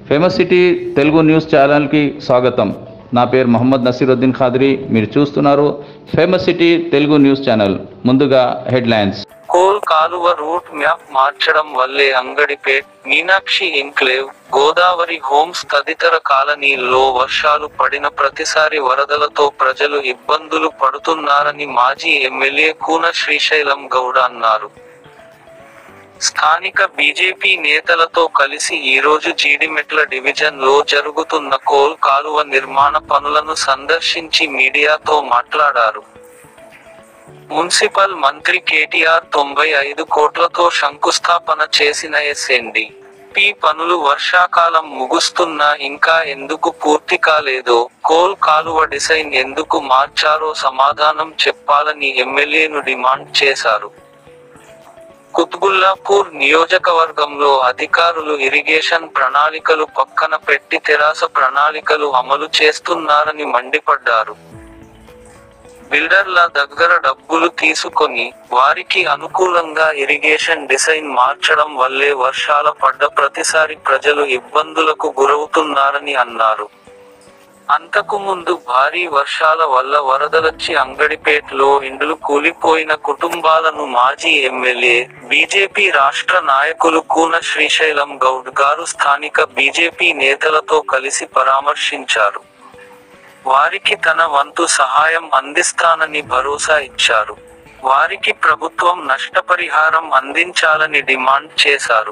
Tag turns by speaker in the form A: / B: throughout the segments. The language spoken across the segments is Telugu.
A: ఫేమస్ సిటీ తెలుగు న్యూస్ ఛానల్కి స్వాగతం నా పేరు మొహమ్మద్ నసీరుద్దీన్ ఖాద్రి మీరు చూస్తున్నారు famous city Telugu news channel ముందుగా హెడ్లైన్స్
B: కోల్ కాలువ రూట్ మ్యాప్ మార్చడం వల్లే అంగడిపేట్ మీనాక్షి ఎంక్లేవ్ గోదావరి హోమ్స్ తదితర కాలనీల్లో వర్షాలు పడిన ప్రతిసారి వరదలతో ప్రజలు ఇబ్బందులు పడుతున్నారని మాజీ ఎమ్మెల్యే కూన శ్రీశైలం గౌడ అన్నారు స్థానిక బీజేపీ నేతలతో కలిసి ఈ రోజు జీడిమెట్ల డివిజన్ లో జరుగుతున్న కోల్ కాలువ నిర్మాణ పనులను సందర్శించి మీడియాతో మాట్లాడారు మున్సిపల్ మంత్రి కేటీఆర్ తొంభై ఐదు కోట్లతో శంకుస్థాపన చేసిన ఎస్ఎండి పి పనులు వర్షాకాలం ముగుస్తున్నా ఇంకా ఎందుకు పూర్తి కాలేదో కోల్ కాలువ డిజైన్ ఎందుకు మార్చారో సమాధానం చెప్పాలని ఎమ్మెల్యేను డిమాండ్ చేశారు కుత్బుల్లాపూర్ నియోజకవర్గంలో అధికారులు ఇరిగేషన్ ప్రణాళికలు పక్కన పెట్టి తెరాస ప్రణాళికలు అమలు చేస్తున్నారని మండిపడ్డారు బిల్డర్ల దగ్గర డబ్బులు తీసుకొని వారికి అనుకూలంగా ఇరిగేషన్ డిజైన్ మార్చడం వల్లే వర్షాల పడ్డ ప్రతిసారి ప్రజలు ఇబ్బందులకు గురవుతున్నారని అన్నారు అంతకు ముందు భారీ వర్షాల వల్ల వరదలొచ్చి అంగడిపేటలో ఇండ్లు కూలిపోయిన కుటుంబాలను మాజీ ఎమ్మెల్యే బీజేపీ రాష్ట్ర నాయకులు కూన శ్రీశైలం గౌడ్ గారు స్థానిక బీజేపీ నేతలతో కలిసి పరామర్శించారు వారికి తన వంతు సహాయం అందిస్తానని భరోసా ఇచ్చారు వారికి ప్రభుత్వం నష్టపరిహారం అందించాలని డిమాండ్ చేశారు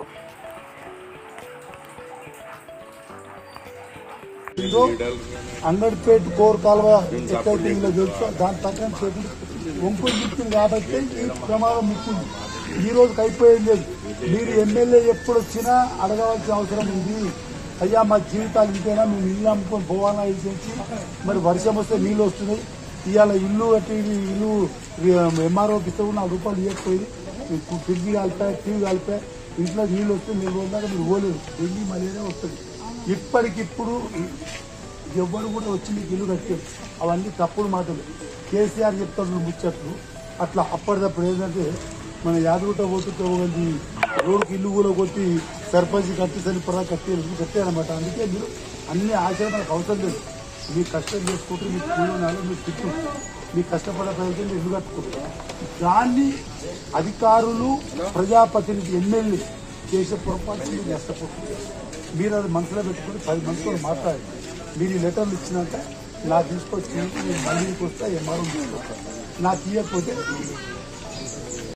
C: ఇదో అంగడిపేట కోర్ కాలువ ఎక్కడైతే ఇలా తెలుసో దాని తగ్గ చేతులు వంపులు మిక్కింది కాబట్టి ఈ ప్రమాదం మిక్కింది ఈ రోజుకి అయిపోయేది లేదు మీరు ఎమ్మెల్యే ఎప్పుడు వచ్చినా అడగవలసిన అవసరం ఉంది అయ్యా మా జీవితాలు ఇంతేనా మేము ఇల్లు అమ్ముకొని పోవాలా ఇచ్చేసి మరి వర్షం వస్తే నీళ్ళు వస్తున్నాయి ఇవాళ ఇల్లు కట్టి ఇల్లు ఎంఆర్ఓకి ఇస్తే కూడా నాలుగు రూపాయలు ఇవ్వకపోయింది ఫ్రిడ్జ్ కలిపా టీవీ కలిపా ఇంట్లో నీళ్ళు వస్తే మీరు పోదాక మీరు పోలేదు డెంగీ మలేరియా వస్తుంది ఇప్పటికిప్పుడు ఎవ్వరు కూడా వచ్చి మీకు ఇల్లు కట్టారు అవన్నీ తప్పుడు మాటలు కేసీఆర్ చెప్తాడు ముచ్చట్లు అట్లా అప్పటిదప్పుడు ఏంటంటే మన యాదగుట్ట పోతుంటే ఒకటి రోడ్డుకి ఇల్లు కూడా కొట్టి సర్పంచ్ కట్టేసరి పరా కట్టి కట్టారనమాట అందుకే మీరు అన్ని ఆశలు మనకు అవసరం లేదు మీ కష్టం చేసుకుంటూ మీకు కూలినాలు మీకు తిట్టు మీ కష్టపడే ప్రజలు ఇల్లు కట్టుకుంటారు దాన్ని అధికారులు ప్రజాప్రతినిధి ఎమ్మెల్యే చేసే పొరపాటు మీరు నష్టపోతుంది మీరు అది మనసులో పెట్టుకుని పది మందితో మాట్లాడి మీరు ఈ లెటర్లు ఇచ్చినాక నాకు తీసుకొచ్చి నేను మళ్ళీ వస్తా ఎంఆర్ఓ తీసుకొస్తా నాకు ఇవ్వకపోతే